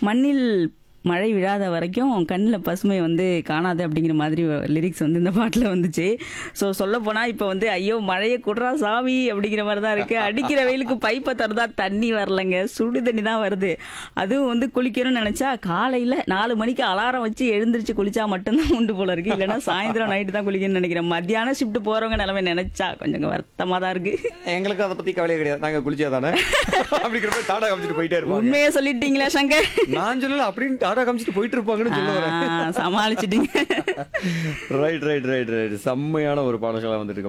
மண்ணில் மழை விழாத வரைக்கும் கண்ணில் பசுமை வந்து காணாது அப்படிங்கிற மாதிரி லிரிக்ஸ் வந்து இந்த பாட்டில் வந்துச்சு ஸோ சொல்ல போனால் இப்போ வந்து ஐயோ மழையை குடுறா சாமி அப்படிங்கிற மாதிரி தான் இருக்கு அடிக்கிற வெயிலுக்கு பைப்பை திறந்தா தண்ணி வரலங்க சுடு தண்ணி தான் வருது அதுவும் வந்து குளிக்கணும்னு நினச்சா காலையில் நாலு மணிக்கு அலாரம் வச்சு எழுந்திரிச்சு குளிச்சா மட்டும்தான் உண்டு போல இருக்கு இல்லைன்னா சாயந்தரம் நைட்டு தான் குளிக்கணும்னு நினைக்கிறேன் மத்தியானம் ஷிஃப்ட் போகிறவங்க நிலைமை நினைச்சா கொஞ்சம் வருத்தமாக தான் இருக்கு எங்களுக்கு அதை பத்தி கவலையே கிடையாது நாங்க குளிச்சா தானே அப்படிங்கிற மாதிரி டாடா காமிச்சிட்டு போயிட்டே இருப்பாங்க உண்மையை சொல்லிட்டீங்களா சங்கர் நான் சொல்லல அப்படின்னு டாடா காமிச்சிட்டு போயிட்டு இருப்பாங்கன்னு சொல்ல வரேன் ஆ, சமாளிச்சிட்டீங்க ரைட் ரைட் ரைட் ரைட் செம்மையான ஒரு பாடசாலை வந்துட்டு இருக்கு